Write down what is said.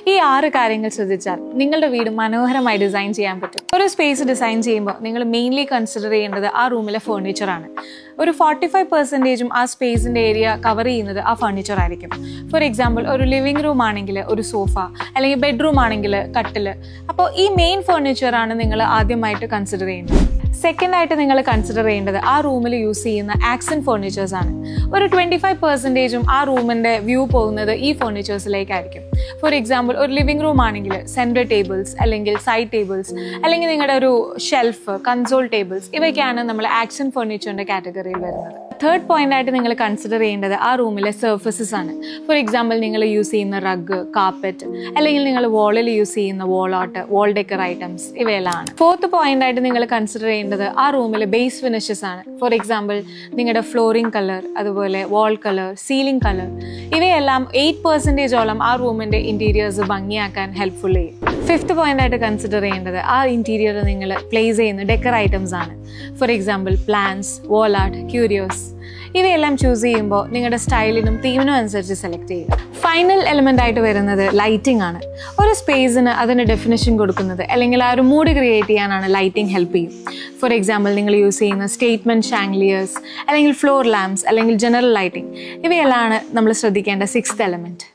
ഈ ആറ് കാര്യങ്ങൾ ശ്രദ്ധിച്ചാൽ നിങ്ങളുടെ വീട് മനോഹരമായി ഡിസൈൻ ചെയ്യാൻ പറ്റും ഒരു സ്പേസ് ഡിസൈൻ ചെയ്യുമ്പോൾ നിങ്ങൾ മെയിൻലി കൺസിഡർ ചെയ്യേണ്ടത് ആ റൂമിലെ ഫേർണിച്ചറാണ് ഒരു ഫോർട്ടി ഫൈവ് പെർസെൻറ്റേജും ആ സ്പേസിൻ്റെ ഏരിയ കവർ ചെയ്യുന്നത് ആ ഫർണിച്ചർ ആയിരിക്കും ഫോർ എക്സാമ്പിൾ ഒരു ലിവിംഗ് റൂം ആണെങ്കിൽ ഒരു സോഫ അല്ലെങ്കിൽ ബെഡ്റൂം ആണെങ്കിൽ കട്ടിൽ അപ്പോൾ ഈ മെയിൻ ഫർണിച്ചറാണ് നിങ്ങൾ ആദ്യമായിട്ട് കൺസിഡർ ചെയ്യുന്നത് സെക്കൻഡ് ആയിട്ട് നിങ്ങൾ കൺസിഡർ ചെയ്യേണ്ടത് ആ റൂമിൽ യൂസ് ചെയ്യുന്ന ആക്സൻ ഫർണിച്ചേഴ്സ് ആണ് ഒരു ട്വൻറ്റി ഫൈവ് പെർസെൻറ്റേജും ആ റൂമിൻ്റെ വ്യൂ പോകുന്നത് ഈ ഫർണിച്ചേഴ്സിലേക്കായിരിക്കും ഫോർ എക്സാമ്പിൾ ഒരു ലിവിംഗ് റൂം ആണെങ്കിൽ സെൻറ്റർ ടേബിൾസ് അല്ലെങ്കിൽ സൈഡ് ടേബിൾസ് അല്ലെങ്കിൽ നിങ്ങളുടെ ഒരു ഷെൽഫ് കൺസോൾ ടേബിൾസ് ഇവയൊക്കെയാണ് നമ്മൾ ആക്സൻ ഫർണിച്ചറിൻ്റെ കാറ്റഗറിയിൽ വരുന്നത് തേർഡ് പോയിന്റ് ആയിട്ട് നിങ്ങൾ കൺസിഡർ ചെയ്യേണ്ടത് ആ റൂമിലെ സർഫസസ് ആണ് ഫോർ എക്സാമ്പിൾ നിങ്ങൾ യൂസ് ചെയ്യുന്ന റഗ് കാർപ്പറ്റ് അല്ലെങ്കിൽ നിങ്ങൾ വാളിൽ യൂസ് ചെയ്യുന്ന wall art wall decor items ഇവയെല്ലാം ആണ് ഫോർത്ത് പോയിന്റ് ആയിട്ട് നിങ്ങൾ കൺസിഡർ ചെയ്യേണ്ടത് ആ റൂമിലെ ബേസ് ഫിനിഷസ് ആണ് ഫോർ എക്സാമ്പിൾ നിങ്ങളുടെ ഫ്ലോറിംഗ് കളർ അതുപോലെ വാൾ കളർ സീലിംഗ് കളർ ഇവയെല്ലാം എയ്റ്റ് പെർസെൻറ്റേജോളം ആ റൂമിൻ്റെ ഇൻറ്റീരിയേഴ്സ് ഭംഗിയാക്കാൻ ഹെൽപ്ഫുൾ ചെയ്യും ഫിഫ്ത്ത് പോയിന്റ് ആയിട്ട് കൺസിഡർ ചെയ്യേണ്ടത് ആ ഇന്റീരിയർ നിങ്ങൾ പ്ലേസ് ചെയ്യുന്ന ഡെക്കർ ഐറ്റംസ് ആണ് for example plants wall art curios ഇവയെല്ലാം ചൂസ് ചെയ്യുമ്പോൾ നിങ്ങളുടെ സ്റ്റൈലിനും തീമിനും അനുസരിച്ച് സെലക്ട് ചെയ്യുക ഫൈനൽ എലിമെന്റ് ആയിട്ട് വരുന്നത് ലൈറ്റിംഗ് ആണ് ഒരു സ്പേസിന് അതിന് ഡെഫിനേഷൻ കൊടുക്കുന്നത് അല്ലെങ്കിൽ ആ ഒരു മൂഡ് ക്രിയേറ്റ് ചെയ്യാനാണ് ലൈറ്റിംഗ് ഹെൽപ്പ് ചെയ്യും ഫോർ എക്സാമ്പിൾ നിങ്ങൾ യൂസ് ചെയ്യുന്ന സ്റ്റേറ്റ്മെന്റ് ഷാങ്ലിയേഴ്സ് അല്ലെങ്കിൽ ഫ്ലോർ ലാംപ്സ് അല്ലെങ്കിൽ ജനറൽ ലൈറ്റിംഗ് ഇവയെല്ലാം നമ്മൾ ശ്രദ്ധിക്കേണ്ട സിക്സ്ത് എലമെന്റ്